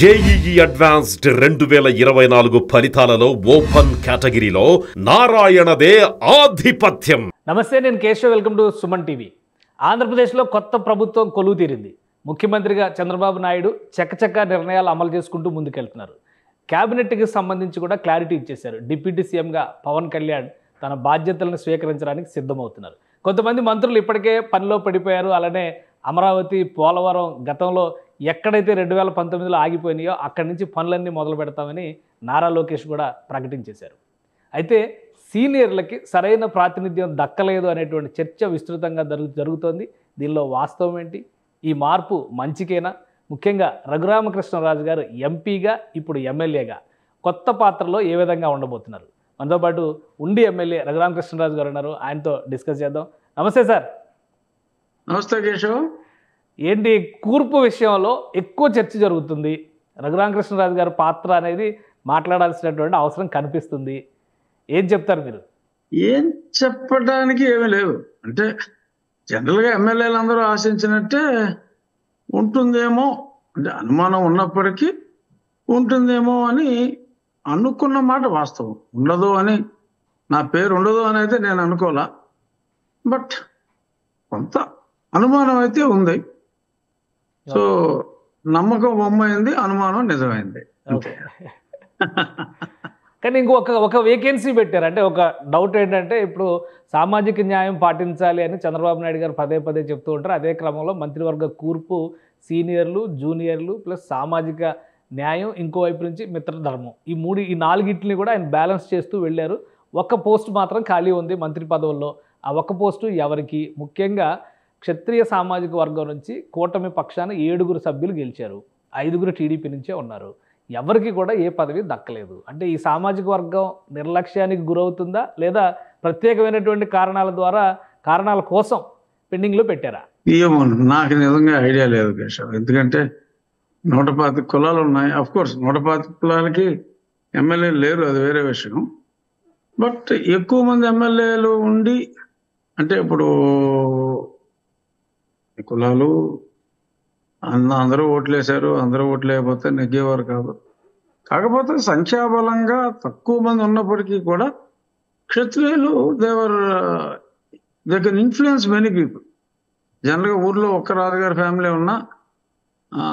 JEE advanced రెండు వేల ఇరవై నాలుగు ఫలితాలలో ఓపెన్ కేటగిరీలో నారాయణదే ఆధిపత్యం నమస్తే నేను Keshav welcome to Suman TV ఆంధ్రప్రదేశ్లో కొత్త ప్రభుత్వం కొలువు తీరింది ముఖ్యమంత్రిగా చంద్రబాబు నాయుడు చకచక నిర్ణయాలు అమలు చేసుకుంటూ ముందుకెళ్తున్నారు క్యాబినెట్కి సంబంధించి కూడా క్లారిటీ ఇచ్చేశారు డిప్యూటీ సీఎంగా పవన్ కళ్యాణ్ తన బాధ్యతలను స్వీకరించడానికి సిద్ధమవుతున్నారు కొంతమంది మంత్రులు ఇప్పటికే పనిలో పడిపోయారు అలానే అమరావతి పోలవరం గతంలో ఎక్కడైతే రెండు వేల పంతొమ్మిదిలో ఆగిపోయినాయో అక్కడి నుంచి పనులన్నీ మొదలు పెడతామని నారా లోకేష్ కూడా ప్రకటించేశారు అయితే సీనియర్లకి సరైన ప్రాతినిధ్యం దక్కలేదు అనేటువంటి చర్చ విస్తృతంగా జరుగు జరుగుతోంది దీనిలో వాస్తవం ఏంటి ఈ మార్పు మంచికేనా ముఖ్యంగా రఘురామకృష్ణరాజు గారు ఎంపీగా ఇప్పుడు ఎమ్మెల్యేగా కొత్త పాత్రలో ఏ విధంగా ఉండబోతున్నారు మనతో పాటు ఉండి ఎమ్మెల్యే రఘురామకృష్ణరాజు గారు ఉన్నారు ఆయనతో డిస్కస్ చేద్దాం నమస్తే సార్ నమస్తే కేశవ్ ఏంటి కూర్పు విషయంలో ఎక్కువ చర్చ జరుగుతుంది రఘురామకృష్ణరాజు గారి పాత్ర అనేది మాట్లాడాల్సినటువంటి అవసరం కనిపిస్తుంది ఏం చెప్తారు మీరు ఏం చెప్పడానికి ఏమీ లేవు అంటే జనరల్గా ఎమ్మెల్యేలు అందరూ ఆశించినట్టే ఉంటుందేమో అంటే అనుమానం ఉన్నప్పటికీ ఉంటుందేమో అని అనుకున్న మాట వాస్తవం ఉండదు అని నా పేరు ఉండదు అని అయితే నేను అనుకోలా బట్ కొంత అనుమానం అయితే ఉంది సో నమ్మకం బొమ్మైంది అనుమానం నిజమైంది అంతే కానీ ఇంకొక ఒక వేకెన్సీ పెట్టారు అంటే ఒక డౌట్ ఏంటంటే ఇప్పుడు సామాజిక న్యాయం పాటించాలి అని చంద్రబాబు నాయుడు గారు పదే పదే చెప్తూ ఉంటారు అదే క్రమంలో మంత్రివర్గ కూర్పు సీనియర్లు జూనియర్లు ప్లస్ సామాజిక న్యాయం ఇంకోవైపు నుంచి మిత్రధర్మం ఈ మూడు ఈ నాలుగిటిని కూడా ఆయన బ్యాలెన్స్ చేస్తూ వెళ్ళారు ఒక్క పోస్ట్ మాత్రం ఖాళీ ఉంది మంత్రి పదవుల్లో ఆ ఒక్క పోస్టు ఎవరికి ముఖ్యంగా క్షత్రియ సామాజిక వర్గం నుంచి కూటమి పక్షాన ఏడుగురు సభ్యులు గెలిచారు ఐదుగురు టీడీపీ నుంచే ఉన్నారు ఎవరికి కూడా ఏ పదవి దక్కలేదు అంటే ఈ సామాజిక వర్గం నిర్లక్ష్యానికి గురవుతుందా లేదా ప్రత్యేకమైనటువంటి కారణాల ద్వారా కారణాల కోసం పెండింగ్లో పెట్టారా ఏమో నాకు నిజంగా ఐడియా లేదు కేశవ్ ఎందుకంటే నూట పాతిక కులాలు ఉన్నాయి అఫ్ కోర్స్ నూట పాతిక కులాలకి ఎమ్మెల్యేలు లేరు అది వేరే విషయం బట్ ఎక్కువ మంది ఎమ్మెల్యేలు ఉండి అంటే ఇప్పుడు ఈ కులాలు అన్న అందరూ ఓట్లేశారు అందరూ ఓట్లు వేయకపోతే నెగ్గేవారు కాదు కాకపోతే సంఖ్యాబలంగా తక్కువ మంది ఉన్నప్పటికీ కూడా క్షత్రియులు they were they can influence many people జనరల్గా ఊర్లో ఒక్క రాజుగారి ఫ్యామిలీ ఉన్నా ఆ,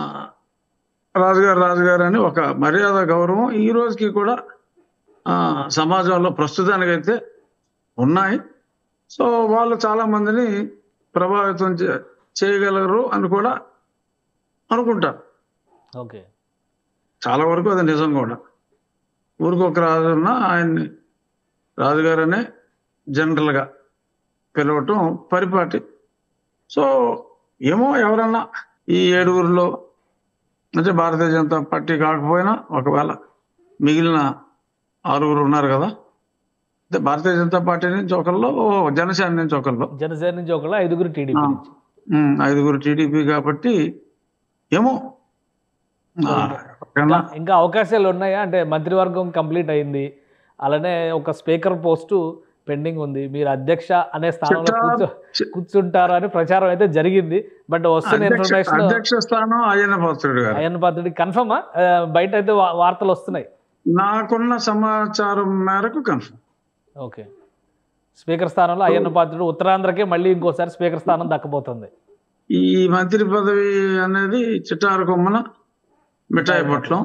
రాజుగారు రాజుగారు అని ఒక మర్యాద గౌరవం ఈ రోజుకి కూడా ఆ, సమాజంలో ప్రస్తుతానికైతే ఉన్నాయి సో వాళ్ళు చాలా మందిని ప్రభావితం చే- చేయగలరు అని కూడా అనుకుంటారు ఓకే చాలా వరకు అది నిజం కూడా ఊరికి ఒక రాజు ఉన్నా ఆయన్ని రాజుగారనే జనరల్గా పిలవటం పరిపాటి సో ఏమో ఎవరన్నా ఈ ఏడుగురిలో అంటే భారతీయ జనతా పార్టీ కాకపోయినా ఒకవేళ మిగిలిన ఆరుగురు ఉన్నారు కదా అంటే భారతీయ జనతా పార్టీ నుంచి ఒకళ్ళు జనసేన నుంచి ఒకళ్ళు జనసేన నుంచి ఒకళ్ళు ఐదుగురు టీడీపీ ఆ. నుంచి ఉమ్, ఐదుగురు టీడీపీ కాబట్టి ఏమో ఆ, ఎవరికైనా ఇంకా- ఇంకా అవకాశాలు ఉన్నాయా అంటే మంత్రివర్గం కంప్లీట్ అయింది అలానే ఒక స్పీకర్ పోస్టు పెండింగ్ ఉంది మీరు అధ్యక్ష అనే స్థానంలో చిట్టా- కూర్చో కూర్చుంటారు అని ప్రచారం అయితే జరిగింది బట్ వస్తున్న అధ్యక్ష ఇన్ఫర్మేషన్ అధ్యక్ష స్థానం అయ్యన్న పాత్రుడు గారు అయ్యన్న పాత్రుడి కన్ఫర్మా బయట అయితే వా- వార్తలు వస్తున్నాయి నాకున్న సమాచారం మేరకు కన్ఫర్మ్ ఓకే స్పీకర్ స్థానంలో అయ్యన్న పాత్రుడు ఉత్తరాంధ్రకే మళ్ళీ ఇంకోసారి స్పీకర్ స్థానం దక్కబోతుంది ఈ మంత్రి పదవి అనేది చిట్టారు కొమ్మన మిఠాయి పొట్లం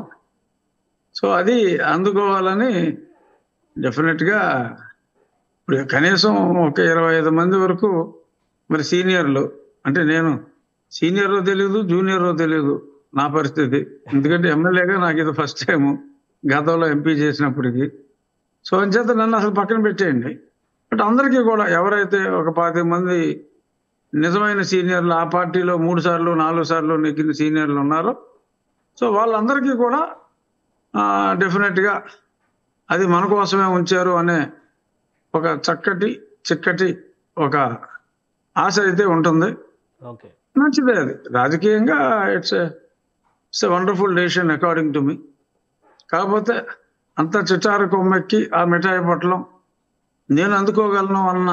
సో అది అందుకోవాలని డెఫినెట్గా ఇప్పుడు కనీసం ఒక ఇరవై ఐదు మంది వరకు మరి సీనియర్లు అంటే నేను సీనియరో తెలియదు జూనియరో తెలియదు నా పరిస్థితి ఎందుకంటే ఎమ్మెల్యేగా నాకు ఇది ఫస్ట్ టైము గతంలో ఎంపీ చేసినప్పటికీ సో అంచేత నన్ను అసలు పక్కన పెట్టేయండి బట్ అందరికీ కూడా ఎవరైతే ఒక పాతి మంది నిజమైన సీనియర్లు ఆ పార్టీలో మూడు సార్లు నాలుగు సార్లు నెగ్గిన సీనియర్లు ఉన్నారు సో వాళ్ళందరికీ కూడా డెఫినెట్గా అది మన కోసమే ఉంచారు అనే ఒక చక్కటి చిక్కటి ఒక ఆశ అయితే ఉంటుంది ఓకే మంచిదే అది రాజకీయంగా it's it's a wonderful decision according to me కాకపోతే అంత చిటారు కొమ్మెక్కి ఆ మిఠాయి పట్లం నేను అందుకోగలను అన్న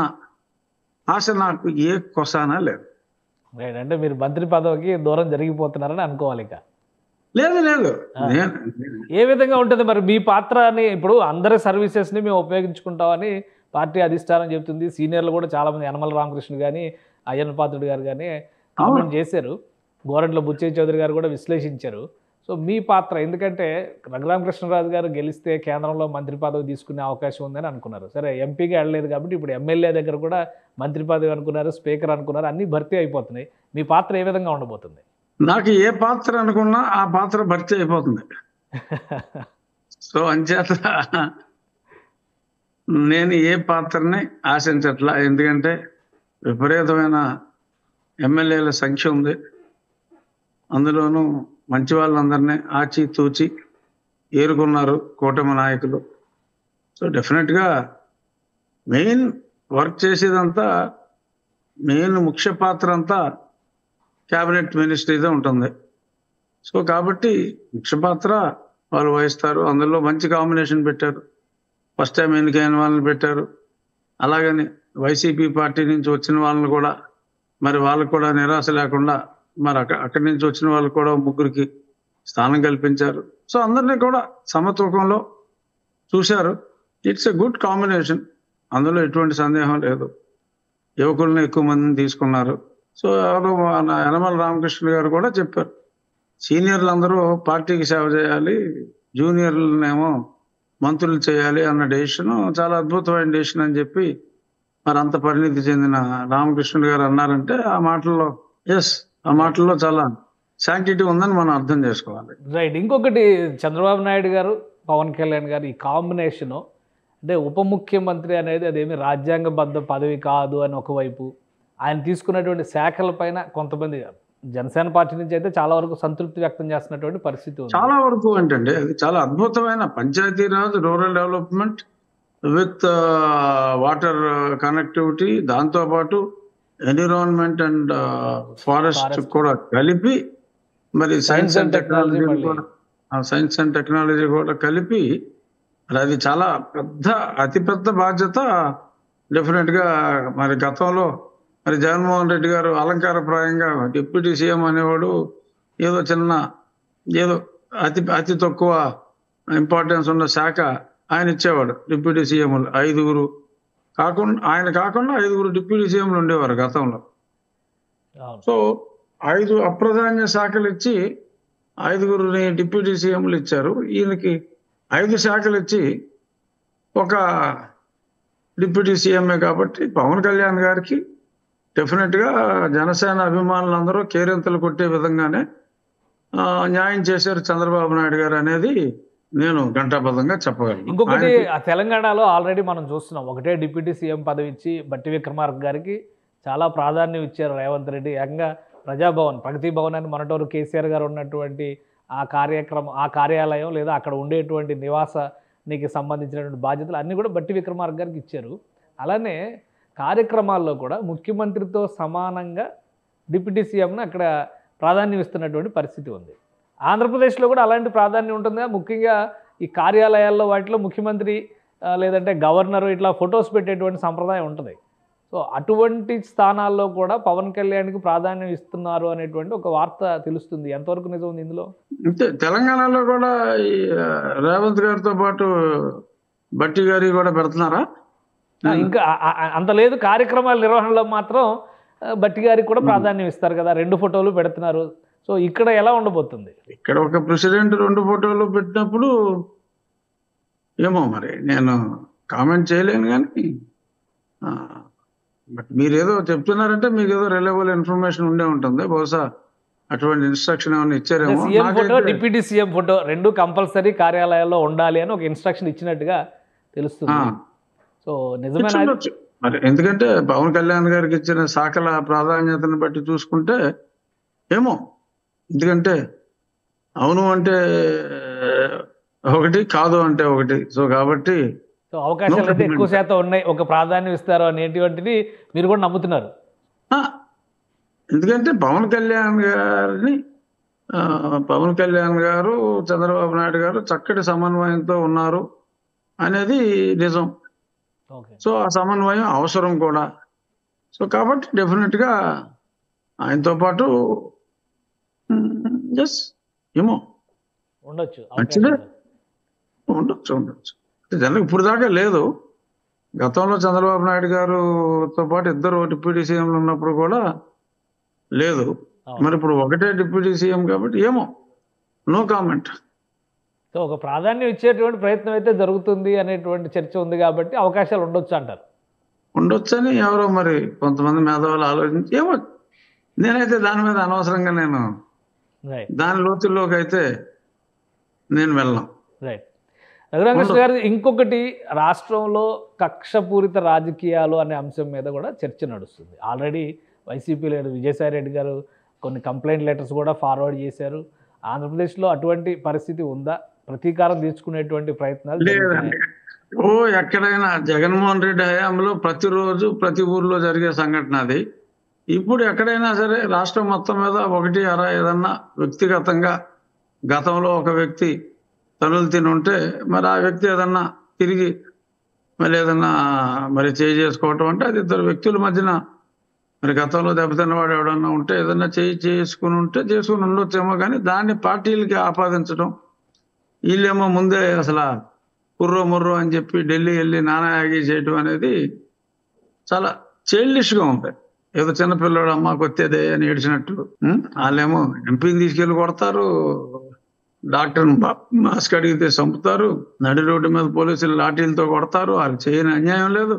ఆశ నాకు ఏ కొసానా లేదు రైట్ అంటే మీరు మంత్రి పదవికి దూరం జరిగిపోతున్నారని అనుకోవాలి ఇక లేదు లేదు ఆ. నేను ఏ విధంగా ఉంటుంది మరి మీ పాత్రని ఇప్పుడు అందరి సర్వీసెస్ని మేము ఉపయోగించుకుంటామని పార్టీ అధిష్టానం చెప్తుంది సీనియర్లు కూడా చాలా మంది యనమల రామకృష్ణ కానీ అయ్యన్న పాత్రుడు గారు కానీ కామెంట్ చేశారు గోరంట్ల బుచ్చయ్య చౌదరి గారు కూడా విశ్లేషించారు సో మీ పాత్ర ఎందుకంటే రఘురామకృష్ణరాజు గారు గెలిస్తే కేంద్రంలో మంత్రి పదవి తీసుకునే అవకాశం ఉందని అనుకున్నారు సరే ఎంపీగా వెళ్ళలేదు కాబట్టి ఇప్పుడు ఎమ్మెల్యే దగ్గర కూడా మంత్రి పదవి అనుకున్నారు స్పీకర్ అనుకున్నారు అన్నీ భర్తీ అయిపోతున్నాయి మీ పాత్ర ఏ విధంగా ఉండబోతుంది నాకు ఏ పాత్ర అనుకున్నా ఆ పాత్ర భర్తీ అయిపోతుంది సో అంచేత నేను ఏ పాత్రని ఆశించట్లా ఎందుకంటే విపరీతమైన ఎమ్మెల్యేల సంఖ్య ఉంది అందులోనూ మంచి వాళ్ళందరినీ ఆచి తూచి ఏరుకున్నారు కూటమి నాయకులు సో డెఫినెట్గా మెయిన్ వర్క్ చేసేదంతా మెయిన్ ముఖ్య పాత్ర అంతా క్యాబినెట్ మినిస్ట్రీదే ఉంటుంది సో కాబట్టి ముఖ్య పాత్ర వాళ్ళు వహిస్తారు అందులో మంచి కాంబినేషన్ పెట్టారు ఫస్ట్ టైం ఎన్నికైన వాళ్ళని పెట్టారు అలాగని వైసీపీ పార్టీ నుంచి వచ్చిన వాళ్ళని కూడా మరి వాళ్ళకు కూడా నిరాశ లేకుండా మరి అక్క అక్కడి నుంచి వచ్చిన వాళ్ళు కూడా ముగ్గురికి స్థానం కల్పించారు సో అందరినీ కూడా సమతూకంలో చూశారు ఇట్స్ ఎ గుడ్ కాంబినేషన్ అందులో ఎటువంటి సందేహం లేదు యువకులను ఎక్కువ మందిని తీసుకున్నారు సో ఎవరు మన యనమల రామకృష్ణ గారు కూడా చెప్పారు సీనియర్లు అందరూ పార్టీకి సేవ చేయాలి జూనియర్లనేమో మంత్రులు చేయాలి అన్న డెసిషన్ చాలా అద్భుతమైన డెసిషన్ అని చెప్పి మరి అంత పరిణితి చెందిన రామకృష్ణుడు గారు అన్నారంటే ఆ మాటల్లో ఎస్ ఆ మాటల్లో చాలా శాంటిటీ ఉందని మనం అర్థం చేసుకోవాలి రైట్ ఇంకొకటి చంద్రబాబు నాయుడు గారు పవన్ కళ్యాణ్ గారు ఈ కాంబినేషను అంటే ఉప ముఖ్యమంత్రి అనేది అదేమి రాజ్యాంగబద్ధ పదవి కాదు అని ఒకవైపు ఆయన తీసుకున్నటువంటి శాఖలపైన కొంతమంది జనసేన పార్టీ నుంచి అయితే చాలా వరకు సంతృప్తి వ్యక్తం చేస్తున్నటువంటి పరిస్థితి ఉంది చాలా వరకు ఏంటంటే అది చాలా అద్భుతమైన Panchayati Raj rural development with water connectivity దాంతో పాటు ఎన్విరాన్మెంట్ అండ్ ఫారెస్ట్ Forest. కూడా కలిపి మరి science and and technology technology మళ్ళీ. కూడా సైన్స్ అండ్ టెక్నాలజీ కూడా కలిపి మరి అది చాలా పెద్ద అతిపెద్ద బాధ్యత డెఫినెట్ గా మరి గతంలో మరి జగన్మోహన్ రెడ్డి గారు అలంకారప్రాయంగా డిప్యూటీ సీఎం అనేవాడు ఏదో చిన్న ఏదో అతి అతి తక్కువ ఇంపార్టెన్స్ ఉన్న శాఖ ఆయన ఇచ్చేవాడు డిప్యూటీ సీఎంలు ఐదుగురు కాకుండా ఆయన కాకుండా ఐదుగురు డిప్యూటీ సీఎంలు ఉండేవారు గతంలో అవును సో ఐదు అప్రధాన్య శాఖలు ఇచ్చి ఐదుగురిని డిప్యూటీ సీఎంలు ఇచ్చారు ఈయనకి ఐదు శాఖలు ఇచ్చి ఒక డిప్యూటీ సీఎంఏ కాబట్టి పవన్ కళ్యాణ్ గారికి డెఫినెట్ గా జనసేన అభిమానులందరూ కేరింతలు కొట్టే విధంగానే ఆ, న్యాయం చేశారు చంద్రబాబు నాయుడు గారు అనేది నేను ఘంటాబద్ధంగా చెప్పగలను ఇంకొకటి ఆయనకి- ఆ తెలంగాణలో ఆల్రెడీ మనం చూస్తున్నాం ఒకటే డిప్యూటీ సీఎం పదవి ఇచ్చి బట్టి విక్రమార్క గారికి చాలా ప్రాధాన్యం ఇచ్చారు రేవంత్ రెడ్డి ఏకంగా ప్రజాభవన్ ప్రగతి భవన్ అని మొన్నటోరు కేసీఆర్ గారు ఉన్నటువంటి ఆ కార్యక్రమం ఆ కార్యాలయం లేదా అక్కడ ఉండేటువంటి నివాసానికి సంబంధించినటువంటి బాధ్యతలు అన్నీ కూడా బట్టి విక్రమార్క గారికి ఇచ్చారు అలానే కార్యక్రమాల్లో కూడా ముఖ్యమంత్రితో సమానంగా డిప్యూటీ సీఎంను అక్కడ ప్రాధాన్యం ఇస్తున్నటువంటి పరిస్థితి ఉంది ఆంధ్రప్రదేశ్లో కూడా అలాంటి ప్రాధాన్యం ఉంటుందా ముఖ్యంగా ఈ కార్యాలయాల్లో వాటిలో ముఖ్యమంత్రి ఆ, లేదంటే గవర్నర్ ఇట్లా ఫొటోస్ పెట్టేటువంటి సంప్రదాయం ఉంటుంది సో అటువంటి స్థానాల్లో కూడా పవన్ కళ్యాణ్కి ప్రాధాన్యం ఇస్తున్నారు అనేటువంటి ఒక వార్త తెలుస్తుంది ఎంతవరకు నిజం ఉంది ఇందులో అంతే తెలంగాణలో కూడా ఈ ఆ, రేవంత్ గారితో పాటు బట్టి గారి కూడా పెడుతున్నారా ఆ, ఇంకా ఆ- ఆ- అంత లేదు కార్యక్రమాల నిర్వహణలో మాత్రం ఆ, బట్టి గారికి కూడా ప్రాధాన్యం ఇస్తారు కదా రెండు ఫోటోలు పెడుతున్నారు సో ఇక్కడ ఎలా ఉండబోతుంది ఇక్కడ ఒక ప్రెసిడెంట్ రెండు ఫోటోలు పెట్టినప్పుడు ఏమో మరి నేను కామెంట్ చేయలేను కానీ బట్ మీరు ఏదో చెప్తున్నారంటే మీకు ఏదో రిలయబుల్ ఇన్ఫర్మేషన్ ఉండే ఉంటుంది బహుశా అటువంటి ఇన్స్ట్రక్షన్ ఏమైనా ఇచ్చారేమో సీఎం ఫోటో నాకైతే- డిప్యూటీ సీఎం ఫోటో రెండు కంపల్సరీ కార్యాలయాల్లో ఉండాలి అని ఒక ఇన్స్ట్రక్షన్ ఇచ్చినట్టుగా తెలుస్తుంది ఆ. సో నిజమేనా ఇచ్చుండొచ్చు. మరి ఎందుకంటే పవన్ కళ్యాణ్ గారికి ఇచ్చిన శాఖల ప్రాధాన్యతను బట్టి చూసుకుంటే ఏమో ఎందుకంటే అవును అంటే ఒకటి కాదు అంటే ఒకటి సో కాబట్టి సో అవకాశాలు అయితే No ఎక్కువ శాతం ఉన్నాయి ఒక ప్రాధాన్యం ఇస్తారు అనేటువంటిది మీరు కూడా నమ్ముతున్నారు ఆ, ఎందుకంటే పవన్ కళ్యాణ్ గారిని ఆ, పవన్ కళ్యాణ్ గారు చంద్రబాబు నాయుడు గారు చక్కటి సమన్వయంతో ఉన్నారు అనేది నిజం ఓకే సో ఆ సమన్వయం అవసరం కూడా సో కాబట్టి డెఫినెట్ గా ఆయనతో పాటు ఎస్ ఏమో ఉండొచ్చు మంచిదే. అవకాశం ఉంది. ఉండొచ్చు ఉండొచ్చు జనరల్ ఇప్పుడు దాకా లేదు గతంలో చంద్రబాబు నాయుడు గారుతో పాటు ఇద్దరు డిప్యూటీ సీఎంలు ఉన్నప్పుడు కూడా లేదు అవును. మరి ఇప్పుడు ఒకటే డిప్యూటీ సీఎం కాబట్టి ఏమో నో కామెంట్ సో ఒక ప్రాధాన్యం ఇచ్చేటువంటి ప్రయత్నం అయితే జరుగుతుంది అనేటువంటి చర్చ ఉంది కాబట్టి అవకాశాలు ఉండొచ్చు అంటారు ఉండొచ్చని ఎవరో మరి కొంతమంది మేధావులు ఆలోచించి ఏమో నేనైతే దాని మీద అనవసరంగా నేను రైట్ దాని లోతుల్లోకి అయితే నేను వెళ్ళను రైట్ రఘురామకృష్ణ గారు ఇంకొకటి రాష్ట్రంలో కక్షపూరిత రాజకీయాలు అనే అంశం మీద కూడా చర్చ నడుస్తుంది ఆల్రెడీ వైసీపీ లీడర్ విజయసాయి రెడ్డి గారు కొన్ని కంప్లైంట్ లెటర్స్ కూడా ఫార్వర్డ్ చేశారు ఆంధ్రప్రదేశ్లో అటువంటి పరిస్థితి ఉందా ప్రతీకారం తీర్చుకునేటువంటి ప్రయత్నాలు లేదండి జరుగుతున్నాయా? ఓ ఎక్కడైనా జగన్మోహన్ రెడ్డి హయాంలో ప్రతిరోజు ప్రతి ఊర్లో జరిగే సంఘటన అది ఇప్పుడు ఎక్కడైనా సరే రాష్ట్రం మొత్తం మీద ఒకటి అర ఏదన్నా వ్యక్తిగతంగా గతంలో ఒక వ్యక్తి తనులు తిని ఉంటే మరి ఆ వ్యక్తి ఏదన్నా తిరిగి మరి ఏదన్నా మరి చేయి చేసుకోవటం అంటే అది ఇద్దరు వ్యక్తుల మధ్యన మరి గతంలో దెబ్బతిన్నవాడు ఎవడన్నా ఉంటే ఏదన్నా చేయి చేసుకుని ఉంటే చేసుకుని ఉండొచ్చేమో కానీ దాన్ని పార్టీలకి ఆపాదించడం వీళ్ళేమో ముందే అసలు కుర్రో ముర్రో అని చెప్పి ఢిల్లీ వెళ్ళి నానాయాగి చేయటం అనేది చాలా చైల్డిష్గా ఉంది ఏదో చిన్నపిల్లడు అమ్మకు వచ్చేదే అని ఏడిచినట్టు ఉం? వాళ్ళేమో ఎంపీని తీసుకెళ్లి కొడతారు డాక్టర్ మాస్క్ అడిగితే చంపుతారు నడి రోడ్డు మీద పోలీసులు లాఠీలతో కొడతారు వాళ్ళు చేయని అన్యాయం లేదు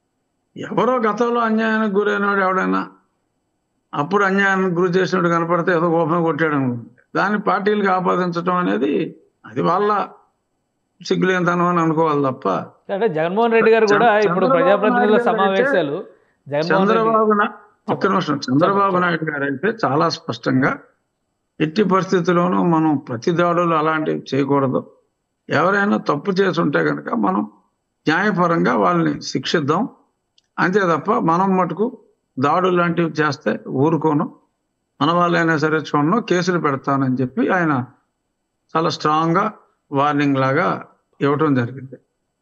ఎవరో గతంలో అన్యాయానికి గురైనవాడు ఎవడైనా అప్పుడు అన్యాయానికి గురి చేసినట్టు కనపడితే ఏదో కోపం కొట్టాడు అనుకుంటే దాన్ని పార్టీలకు ఆపాదించడం అనేది అది వాళ్ళ సిగ్గులేనితనం అని అనుకోవాలి తప్ప అంటే జగన్మోహన్ రెడ్డి గారు కూడా ఇప్పుడు చంద్రబాబు ప్రజాప్రతినిధుల నాయుడు గారు సమావేశాలు జగన్మోహన్ రెడ్డి చంద్రబాబు నా- ఒక్క నిమిషం చంద్రబాబు నాయుడు గారు అయితే చాలా స్పష్టంగా ఎట్టి పరిస్థితుల్లోనూ మనం ప్రతి దాడులు అలాంటివి చేయకూడదు ఎవరైనా తప్పు చేసి ఉంటే కనుక మనం న్యాయపరంగా వాళ్ళని శిక్షిద్దాం అంతే తప్ప మనం మటుకు దాడులు లాంటివి చేస్తే ఊరుకోను మన వాళ్ళైనా సరే చూడను కేసులు పెడతానని చెప్పి ఆయన చాలా స్ట్రాంగ్ గా వార్నింగ్ లాగా ఇవ్వటం జరిగింది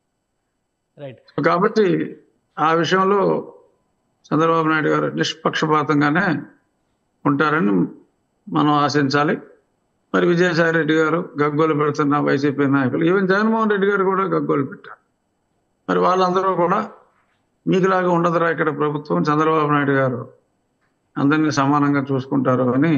రైట్ కాబట్టి ఆ విషయంలో చంద్రబాబు నాయుడు గారు నిష్పక్షపాతంగానే ఉంటారని మనం ఆశించాలి మరి విజయసాయి రెడ్డి గారు గగ్గోలు పెడుతున్న వైసీపీ నాయకులు ఈవెన్ జగన్మోహన్ రెడ్డి గారు కూడా గగ్గోలు పెట్టారు మరి వాళ్ళందరూ కూడా మీకులాగా ఉండదురా ఇక్కడ ప్రభుత్వం చంద్రబాబు నాయుడు గారు అందరినీ సమానంగా చూసుకుంటారు అని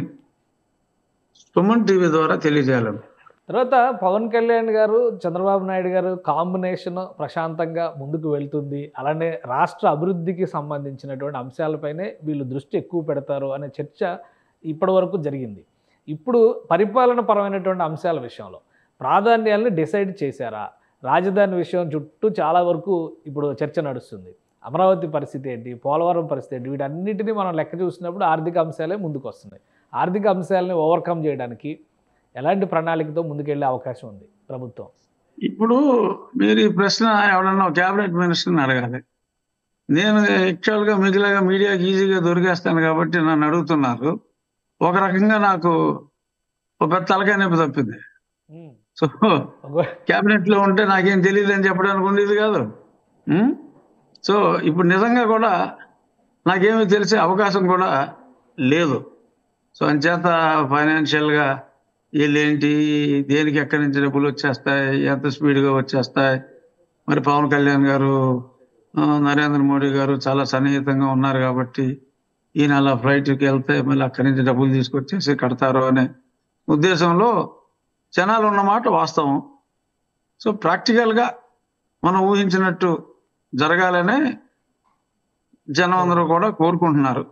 సుమన్ టీవీ ద్వారా తెలియజేయాలని తర్వాత పవన్ కళ్యాణ్ గారు చంద్రబాబు నాయుడు గారు కాంబినేషన్ ప్రశాంతంగా ముందుకు వెళ్తుంది అలానే రాష్ట్ర అభివృద్ధికి సంబంధించినటువంటి అంశాలపైనే వీళ్ళు దృష్టి ఎక్కువ పెడతారు అనే చర్చ ఇప్పటి వరకు జరిగింది ఇప్పుడు పరిపాలన పరమైనటువంటి అంశాల విషయంలో ప్రాధాన్యాలను డిసైడ్ చేశారా రాజధాని విషయం చుట్టూ చాలా వరకు ఇప్పుడు చర్చ నడుస్తుంది అమరావతి పరిస్థితి ఏంటి పోలవరం పరిస్థితి ఏంటి వీటన్నిటిని మనం లెక్క చూసినప్పుడు ఆర్థిక అంశాలే ముందుకు వస్తున్నాయి ఆర్థిక అంశాలని ఓవర్కమ్ చేయడానికి ఎలాంటి ప్రణాళికతో ముందుకెళ్లే అవకాశం ఉంది ప్రభుత్వం ఇప్పుడు మీరు ఈ ప్రశ్న ఎవడన్నా క్యాబినెట్ మినిస్టర్ని అడగాలి నేను యాక్చువల్ గా మిగిలిగా మీడియాకి ఈజీగా దొరికేస్తాను కాబట్టి నన్ను అడుగుతున్నారు ఒక రకంగా నాకు ఒక పెద్ద తలకాయ నొప్పి తప్పింది సో ఒక- క్యాబినెట్ లో ఉంటే నాకేం తెలియదు అని చెప్పడానికి ఉండేది కాదు ఉం? సో ఇప్పుడు నిజంగా కూడా నాకేమీ తెలిసే అవకాశం కూడా లేదు సో అంచేత ఫైనాన్షియల్ గా వీళ్ళేంటి దేనికి ఎక్కడి నుంచి డబ్బులు వచ్చేస్తాయి ఎంత స్పీడ్ గా వచ్చేస్తాయి మరి పవన్ కళ్యాణ్ గారు ఆ, నరేంద్ర మోడీ గారు చాలా సన్నిహితంగా ఉన్నారు కాబట్టి ఈయన అలా ఫ్లైట్కి వెళ్తే మళ్ళీ అక్కడి నుంచి డబ్బులు తీసుకొచ్చేసి కడతారు అనే ఉద్దేశంలో జనాలు ఉన్నమాట వాస్తవం సో ప్రాక్టికల్గా మనం ఊహించినట్టు జరగాలనే జనం అందరూ కూడా కోరుకుంటున్నారు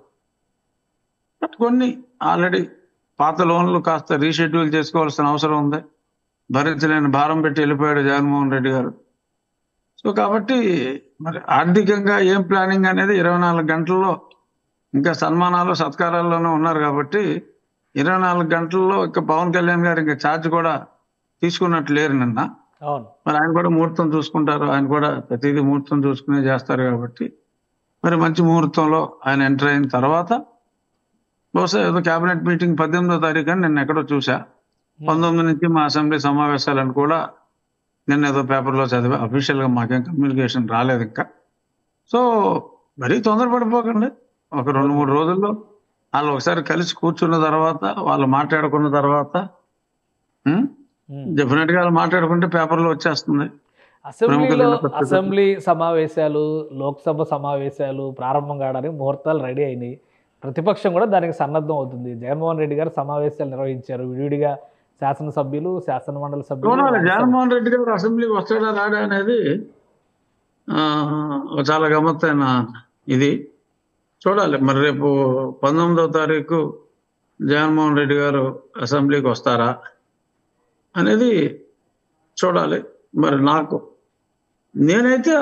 బట్ కొన్ని ఆల్రెడీ పాత లోన్లు కాస్త రీషెడ్యూల్ చేసుకోవాల్సిన అవసరం ఉంది భరించలేని భారం పెట్టి వెళ్ళిపోయాడు జగన్మోహన్ రెడ్డి గారు సో కాబట్టి మరి ఆర్థికంగా ఏం ప్లానింగ్ అనేది ఇరవై నాలుగు గంటల్లో ఇంకా సన్మానాలు సత్కారాల్లోనే ఉన్నారు కాబట్టి ఇరవై నాలుగు గంటల్లో ఇంకా పవన్ కళ్యాణ్ గారు ఇంకా ఛార్జ్ కూడా తీసుకున్నట్టు లేరు నిన్న అవును మరి ఆయన కూడా ముహూర్తం చూసుకుంటారు ఆయన కూడా ప్రతిదీ ముహూర్తం చూసుకునే చేస్తారు కాబట్టి మరి మంచి ముహూర్తంలో ఆయన ఎంటర్ అయిన తర్వాత బహుశా ఏదో కేబినెట్ మీటింగ్ పద్దెనిమిదో తారీఖు అని నిన్న ఎక్కడో చూసా పంతొమ్మిది నుంచి మా అసెంబ్లీ సమావేశాలను కూడా నిన్న ఏదో పేపర్లో చదివా అఫీషియల్ గా మాకేం కమ్యూనికేషన్ రాలేదు ఇంకా సో మరీ తొందరపడిపోకండి ఒక రెండు మూడు రోజుల్లో వాళ్ళు ఒకసారి కలిసి కూర్చున్న తర్వాత వాళ్ళు మాట్లాడుకున్న తర్వాత ఉం? ఉమ్. డెఫినెట్ గా వాళ్ళు మాట్లాడుకుంటే పేపర్లో వచ్చేస్తుంది అసెంబ్లీలో ప్రముఖులైన పత్రికలు. అసెంబ్లీ సమావేశాలు లోక్సభ సమావేశాలు ప్రారంభం కావడానికి ముహూర్తాలు రెడీ అయినాయి ప్రతిపక్షం కూడా దానికి సన్నద్ధం అవుతుంది జగన్మోహన్ రెడ్డి గారు సమావేశాలు నిర్వహించారు విడివిడిగా శాసనసభ్యులు శాసన మండలి సభ్యులు చూడాలి రాజ్యసభ- జగన్మోహన్ రెడ్డి గారు అసెంబ్లీకి వస్తాడా రాడా అనేది ఆ, ఒక చాలా గమ్మత్తైన ఇది చూడాలి మరి రేపు పంతొమ్మిదవ తారీఖు జగన్మోహన్ రెడ్డి గారు అసెంబ్లీకి వస్తారా అనేది చూడాలి మరి నాకు నేనైతే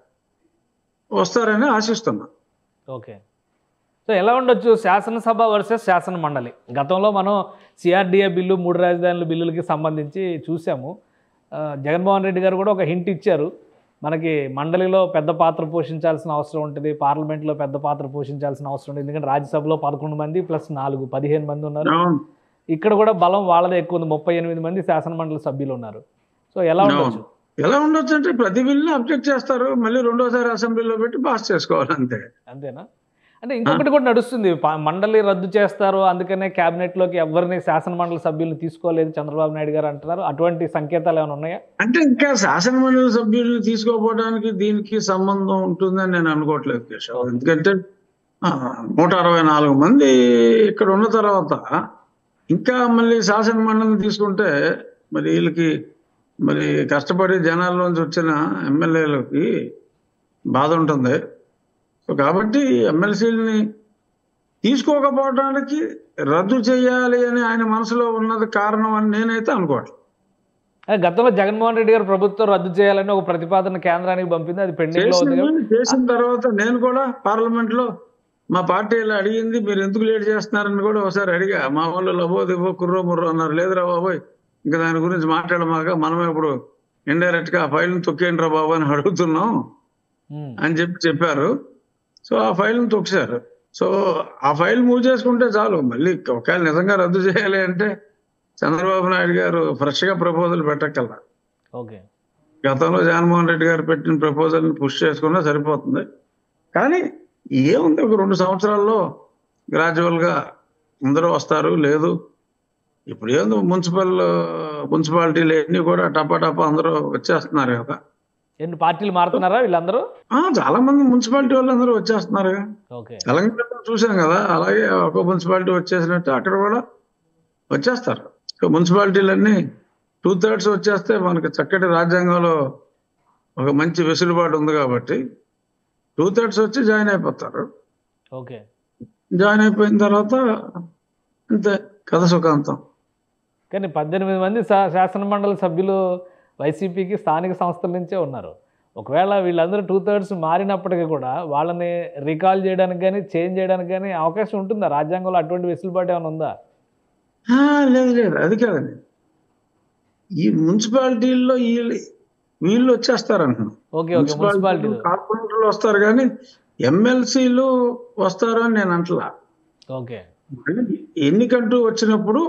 వస్తారని ఆశిస్తున్నా ఓకే సో ఎలా ఉండొచ్చు శాసనసభ వర్సెస్ శాసన మండలి గతంలో మనం సిఆర్డిఏ బిల్లు మూడు రాజధానుల బిల్లులకి సంబంధించి చూసాము ఆ, జగన్మోహన్ రెడ్డి గారు కూడా ఒక హింట్ ఇచ్చారు మనకి మండలిలో పెద్ద పాత్ర పోషించాల్సిన అవసరం ఉంటుంది పార్లమెంట్లో పెద్ద పాత్ర పోషించాల్సిన అవసరం ఉంటుంది ఎందుకంటే రాజ్యసభలో పదకొండు మంది ప్లస్ నాలుగు పదిహేను మంది ఉన్నారు అవును. ఇక్కడ కూడా బలం వాళ్ళదే ఎక్కువ ఉంది ముప్పై ఎనిమిది మంది శాసన మండలి సభ్యులు ఉన్నారు సో ఎలా ఉండొచ్చు ఎలా ఉండొచ్చు అంటే ప్రతి బిల్లుని అబ్జెక్ట్ చేస్తారు మళ్ళీ రెండోసారి అసెంబ్లీలో పెట్టి పాస్ చేసుకోవాలి అంతే అంతేనా అంటే ఇంకొకటి కూడా నడుస్తుంది ప- మండలి రద్దు చేస్తారు అందుకనే cabinet లోకి ఎవరిని శాసన మండలి సభ్యులను తీసుకోలేదు చంద్రబాబు నాయుడు గారు అంటున్నారు అటువంటి సంకేతాలు ఏమైనా ఉన్నాయా అంటే ఇంకా శాసనమండలి సభ్యుల్ని తీసుకోపోవడానికి దీనికి సంబంధం ఉంటుందని నేను అనుకోవట్లేదు కేశవ్ ఎందుకంటే ఆ, నూట అరవై నాలుగు మంది ఇక్కడ ఉన్న తర్వాత ఇంకా మళ్ళీ శాసన మండలిని తీసుకుంటే మరి వీళ్ళకి మరి కష్టపడి జనాల్లోంచి వచ్చిన ఎమ్మెల్యేలకి బాధ ఉంటుంది సో కాబట్టి ఎమ్మెల్సీలని తీసుకోకపోవడానికి రద్దు చేయాలి అని ఆయన మనసులో ఉన్నది కారణం అని నేనైతే అనుకోవట్లేదు అదే గతంలో జగన్మోహన్ రెడ్డి గారు ప్రభుత్వం రద్దు చేయాలని ఒక ప్రతిపాదన కేంద్రానికి పంపింది అది పెండింగ్ లో ఉంది చేసిన చేసిన తర్వాత నేను కూడా పార్లమెంట్ లో మా పార్టీ ఇలా అడిగింది మీరు ఎందుకు లేట్ చేస్తున్నారని కూడా ఒకసారి అడిగా మా వాళ్ళు లబో దిబో కుర్రో ముర్రో అన్నారు లేదురా బాబోయ్ ఇంకా దాని గురించి మాట్లాడమాక మనమే ఇప్పుడు ఇండైరెక్ట్ గా ఆ ఫైల్ తొక్కేయండి రా బాబు అని అడుగుతున్నాం ఉమ్, అని చెప్పి చెప్పారు సో ఆ ఫైల్ తొక్కారు సో ఆ ఫైల్ మూవ్ చేసుకుంటే చాలు మళ్ళీ ఒకవేళ నిజంగా రద్దు చేయాలి అంటే చంద్రబాబు నాయుడు గారు ఫ్రెష్ గా ప్రపోజల్ పెట్టగలరా ఓకే గతంలో జగన్మోహన్ రెడ్డి గారు పెట్టిన ప్రపోజల్ ని పుష్ చేసుకున్నా సరిపోతుంది కానీ ఏముంది ఒక రెండు సంవత్సరాల్లో గ్రాడ్యువల్ గా అందరూ వస్తారు లేదు ఇప్పుడు ఏందో మున్సిపల్ మున్సిపాలిటీలు అన్ని కూడా టపా టపా అందరూ వచ్చేస్తున్నారు కదా ఎన్ని పార్టీలు మారుతున్నారా వీళ్ళందరూ ఆ, చాలా మంది మున్సిపాలిటీ వాళ్ళు అందరూ వచ్చేస్తున్నారు ఓకే తెలంగాణలో చూసాం కదా అలాగే ఒక మున్సిపాలిటీ వచ్చేసినట్టు అక్కడ కూడా వచ్చేస్తారు సో మున్సిపాలిటీలన్నీ టూ థర్డ్స్ వచ్చేస్తే మనకి చక్కటి రాజ్యాంగంలో ఒక మంచి వెసులుబాటు ఉంది కాబట్టి టూ థర్డ్స్ వచ్చి జాయిన్ అయిపోతారు ఓకే జాయిన్ అయిపోయిన తర్వాత అంతే కథ సుఖాంతం కానీ పద్దెనిమిది మంది శా- శాసన మండలి సభ్యులు వైసీపీకి స్థానిక సంస్థల నుంచే ఉన్నారు ఒకవేళ వీళ్ళందరూ టూ థర్డ్స్ మారినప్పటికీ కూడా వాళ్ళని రికాల్ చేయడానికి కానీ చేంజ్ చేయడానికి కానీ అవకాశం ఉంటుందా రాజ్యాంగంలో అటువంటి వెసులుబాటు ఏమైనా ఉందా ఆ, లేదు లేదు అది కాదండి ఈ మున్సిపాలిటీల్లో వీళ్ళు వీళ్ళు వచ్చేస్తారు అంటున్నాను ఓకే ఓకే మున్సిపాలిటీ కార్పొరేటర్లు వస్తారు కానీ ఎమ్మెల్సీలు వస్తారు అని నేను అంటలా ఓకే ఎన్నికంటూ వచ్చినప్పుడు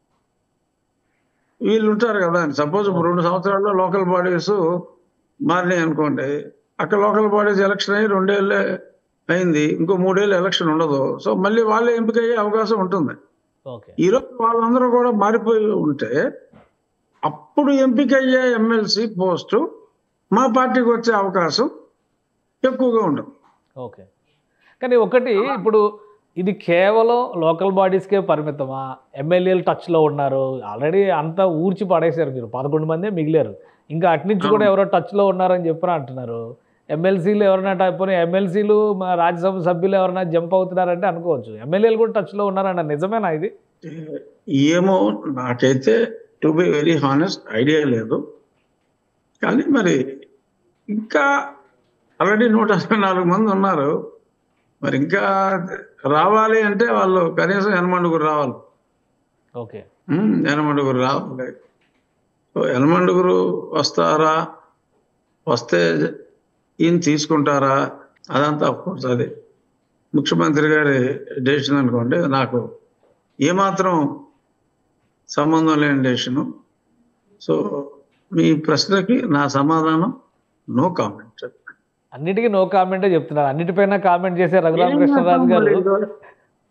వీళ్ళు ఉంటారు కదా సపోజ్ ఇప్పుడు రెండు సంవత్సరాల్లో లోకల్ బాడీస్ మారినాయి అనుకోండి అక్కడ లోకల్ బాడీస్ ఎలక్షన్ అయ్యి రెండేళ్ళు అయింది ఇంకో మూడేళ్ళు ఎలక్షన్ ఉండదు సో మళ్ళీ వాళ్ళే ఎంపిక అయ్యే అవకాశం ఉంటుంది ఓకే ఈరోజు వాళ్ళందరూ కూడా మారిపోయి ఉంటే అప్పుడు ఎంపిక అయ్యే ఎమ్మెల్సీ పోస్టు మా పార్టీకి వచ్చే అవకాశం ఎక్కువగా ఉంటుంది ఓకే కానీ ఒకటి ఇప్పుడు ఇది కేవలం లోకల్ బాడీస్కే పరిమితమా ఎమ్మెల్యేలు టచ్లో ఉన్నారు ఆల్రెడీ అంతా ఊడ్చి పడేశారు మీరు పదకొండు మందే మిగిలారు ఇంకా అటు నుంచి కూడా ఎవరో టచ్లో ఉన్నారని చెప్పని అంటున్నారు ఎమ్మెల్సీలు ఎవరైనా టైప్ ఎమ్మెల్సీలు మా రాజ్యసభ సభ్యులు ఎవరైనా జంప్ అవుతున్నారంటే అనుకోవచ్చు ఎమ్మెల్యేలు కూడా టచ్లో ఉన్నారంట నిజమేనా ఇది ఏమో నాకైతే to be very honest idea లేదు కానీ మరి ఇంకా ఆల్రెడీ నూట అరవై నాలుగు మంది ఉన్నారు మరి ఇంకా రావాలి అంటే వాళ్ళు కనీసం ఎనమండుగురు రావాలి ఓకే ఉమ్, ఎనమండుగురు రావాలి సో ఎనమండుగురు వస్తారా వస్తే ఈయన తీసుకుంటారా అదంతా కోర్స్ అది ముఖ్యమంత్రి గారి డెసిషన్ అనుకోండి నాకు ఏమాత్రం సంబంధం లేని డెసిషను సో మీ ప్రశ్నకి నా సమాధానం నో కామెంట్ అన్నిటికీ నో కామెంటే చెప్తున్నారు అన్నిటిపైన కామెంట్ చేసే రఘురామకృష్ణరాజు గారు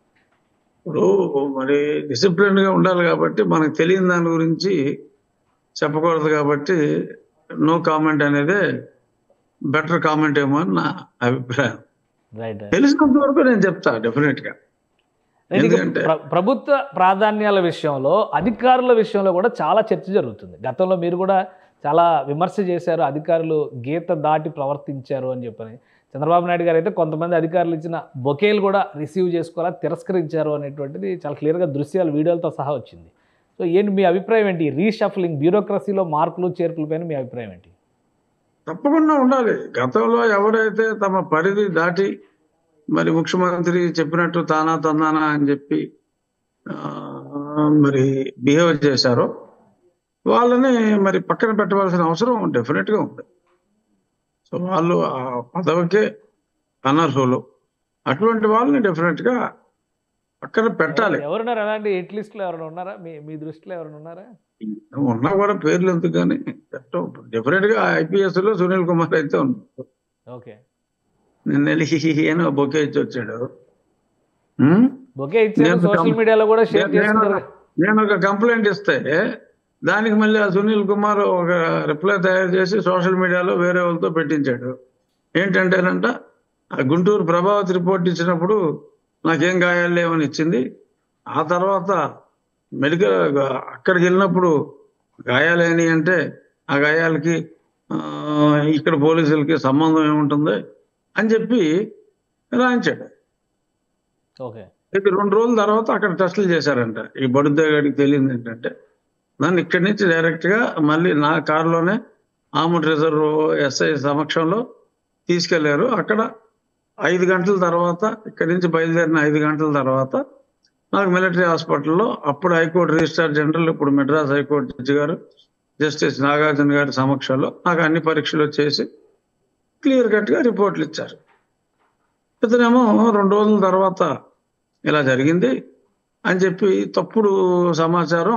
ఇప్పుడు మరి డిసిప్లిన్ గా ఉండాలి కాబట్టి మనకు తెలియని దాని గురించి చెప్పకూడదు కాబట్టి నో కామెంట్ అనేది బెటర్ కామెంట్ ఏమో అని నా అభిప్రాయం రైట్ తెలిసినంత వరకు నేను చెప్తా డెఫినెట్ గా రైట్ ఇక ఎందుకంటే- ప్ర- ప్రభుత్వ ప్రాధాన్యాల విషయంలో అధికారుల విషయంలో కూడా చాలా చర్చ జరుగుతుంది గతంలో మీరు కూడా చాలా విమర్శ చేశారు అధికారులు గీత దాటి ప్రవర్తించారు అని చెప్పని చంద్రబాబు నాయుడు గారు అయితే కొంతమంది అధికారులు ఇచ్చిన బొకేలు కూడా రిసీవ్ చేసుకోవాలా తిరస్కరించారు అనేటువంటిది చాలా క్లియర్గా దృశ్యాలు వీడియోలతో సహా వచ్చింది సో ఏంటి మీ అభిప్రాయం ఏంటి రీషఫలింగ్ బ్యూరోక్రసీలో మార్పులు చేర్పుల పైన మీ అభిప్రాయం ఏంటి తప్పకుండా ఉండాలి గతంలో ఎవరైతే తమ పరిధి దాటి మరి ముఖ్యమంత్రి చెప్పినట్టు తానా తందానా అని చెప్పి ఆ, మరి బిహేవ్ చేశారో వాళ్ళని మరి పక్కన పెట్టవలసిన అవసరం డెఫినెట్ గా ఉంది సో వాళ్ళు ఆ పదవికే అనర్హులు అటువంటి వాళ్ళని డెఫినెట్ గా పక్కన పెట్టాలి ఎవరున్నారు అలాంటి హిట్ లిస్ట్లో ఎవరైనా ఉన్నారా మీ మీ దృష్టిలో ఎవరైనా ఉన్నారా ఉన్నా కూడా పేర్లు ఎందుకు కానీ డెఫినెట్ గా ఐపీఎస్ లో సునీల్ కుమార్ అయితే ఉన్నారు ఓకే నిన్న వెళ్ళి హిహిహి అని బొకే ఇచ్చి వచ్చాడు ఉమ్? బొకే ఇచ్చారు నేను సోషల్ గమ- మీడియాలో కూడా షేర్ నేను చేస్తున్నారు నేను ఒక కంప్లైంట్ ఇస్తే దానికి మళ్ళీ ఆ సునీల్ కుమార్ ఒక రిప్లై తయారు చేసి సోషల్ మీడియాలో వేరే వాళ్ళతో పెట్టించాడు ఏంటంటేనంట ఆ గుంటూరు ప్రభావతి రిపోర్ట్ ఇచ్చినప్పుడు నాకేం గాయాలు లేవని ఇచ్చింది ఆ తర్వాత మెడికల్ అక్కడికి వెళ్ళినప్పుడు గాయాలేని అంటే ఆ గాయాలకి ఆ, ఇక్కడ పోలీసులకి సంబంధం ఏముంటుంది అని చెప్పి రాయించాడు ఓకే ఇది రెండు రోజుల తర్వాత అక్కడ టెస్టులు చేశారంట ఈ బడుద్దా గారికి తెలియదు ఏంటంటే నన్ను ఇక్కడి నుంచి డైరెక్ట్ గా మళ్ళీ నా కారులోనే ఆముడ్ రిజర్వ్ ఎస్ఐ సమక్షంలో తీసుకెళ్లారు అక్కడ ఐదు గంటల తర్వాత ఇక్కడి నుంచి బయలుదేరిన ఐదు గంటల తర్వాత నాకు మిలిటరీ హాస్పిటల్లో అప్పుడు హైకోర్టు రిజిస్ట్రార్ జనరల్ ఇప్పుడు Madras high court judge garu justice Nagarjuna గారి సమక్షంలో నాకు అన్ని పరీక్షలు చేసి క్లియర్ కట్ గా రిపోర్ట్లు ఇచ్చారు ఇతనేమో రెండు రోజుల తర్వాత ఇలా జరిగింది అని చెప్పి తప్పుడు సమాచారం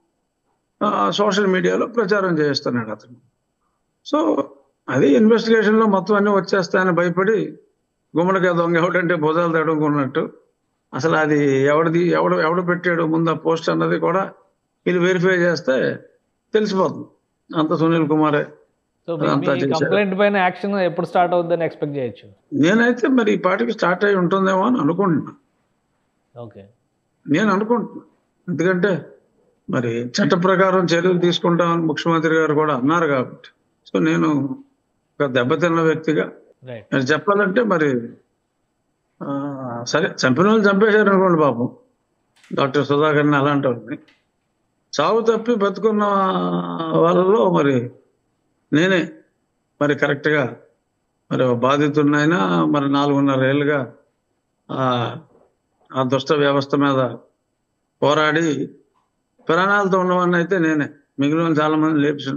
ఆ, సోషల్ మీడియాలో ప్రచారం చేస్తున్నాడు అతను సో అది ఇన్వెస్టిగేషన్ లో మొత్తం అన్ని వచ్చేస్తాయని భయపడి గుమ్మడికాయ దొంగ ఎవడంటే భుజాలు తడుముకున్నట్టు అసలు అది ఎవడిది ఎవడు ఎవడు పెట్టాడు ముందు ఆ పోస్ట్ అన్నది కూడా వీళ్ళు వెరిఫై చేస్తే తెలిసిపోతుంది అంత సునీల్ కుమారే సో మీ- అదంతా మీ చేశారు. కంప్లైంట్ పైన యాక్షన్ ఎప్పుడు స్టార్ట్ అవుతుందని ఎక్స్పెక్ట్ చేయొచ్చు నేనైతే మరి ఈ పాటికి స్టార్ట్ అయి ఉంటుందేమో అని అనుకుంటున్నా ఓకే నేను అనుకుంటున్నా ఎందుకంటే మరి చట్ట ప్రకారం చర్యలు తీసుకుంటామని ముఖ్యమంత్రి గారు కూడా అన్నారు కాబట్టి సో నేను ఒక దెబ్బతిన్న వ్యక్తిగా రైట్ మరి చెప్పాలంటే మరి ఆ, సరే చంపిన వాళ్ళు చంపేశారు అనుకోండి పాపం డాక్టర్ సుధాకర్ని అలాంటి వాళ్ళని చావు తప్పి బతుకున్న వాళ్ళలో మరి నేనే మరి కరెక్ట్గా మరి బాధితుడినైనా మరి నాలుగున్నర ఏళ్ళుగా ఆ ఆ దుష్ట వ్యవస్థ మీద పోరాడి ప్రాణాలతో ఉన్నవాడిని అయితే నేనే మిగిలిన చాలా మంది లేపి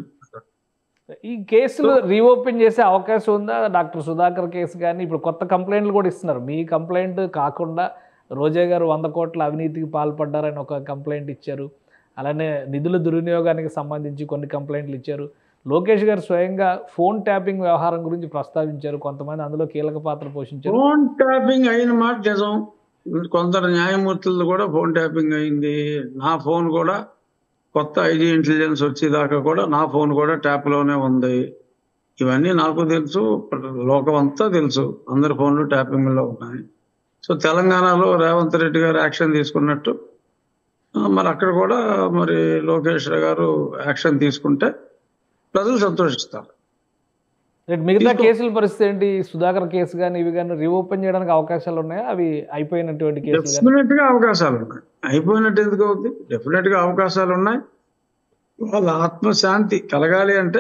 ఈ కేసులు రీఓపెన్ చేసే అవకాశం ఉందా డాక్టర్ సుధాకర్ కేసు కానీ ఇప్పుడు కొత్త కంప్లైంట్లు కూడా ఇస్తున్నారు మీ కంప్లైంట్ కాకుండా రోజా గారు వంద కోట్ల అవినీతికి పాల్పడ్డారని ఒక కంప్లైంట్ ఇచ్చారు అలానే నిధుల దుర్వినియోగానికి సంబంధించి కొన్ని కంప్లైంట్లు ఇచ్చారు లోకేష్ గారు స్వయంగా ఫోన్ ట్యాపింగ్ వ్యవహారం గురించి ప్రస్తావించారు కొంతమంది అందులో కీలక పాత్ర పోషించారు ఫోన్ ట్యాపింగ్ అయిన మాట నిజం కొందరు న్యాయమూర్తులది కూడా ఫోన్ ట్యాపింగ్ అయింది నా ఫోన్ కూడా కొత్త ఐజీ ఇంటెలిజెన్స్ వచ్చేదాకా కూడా నా ఫోన్ కూడా ట్యాప్ లోనే ఉంది ఇవన్నీ నాకు తెలుసు లోకం అంతా తెలుసు అందరి ఫోన్లు ట్యాపింగ్ లో ఉన్నాయి సో తెలంగాణలో రేవంత్ రెడ్డి గారు యాక్షన్ తీసుకున్నట్టు ఆ, మరి అక్కడ కూడా మరి లోకేష్ గారు యాక్షన్ తీసుకుంటే ప్రజలు సంతోషిస్తారు రేపు మిగతా తీసుకో- కేసుల పరిస్థితి ఏంటి సుధాకర్ కేసు కానీ ఇవి కానీ రీఓపెన్ చేయడానికి అవకాశాలు ఉన్నాయా అవి అయిపోయినటువంటి కేసులు కానీ డెఫినెట్ గా అవకాశాలు ఉన్నాయి అయిపోయినట్టు ఎందుకు అవుతుంది డెఫినెట్ గా అవకాశాలు ఉన్నాయి వాళ్ళ ఆత్మశాంతి కలగాలి అంటే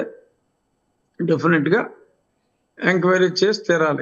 డెఫినెట్ గా ఎంక్వైరీ చేసి తీరాలి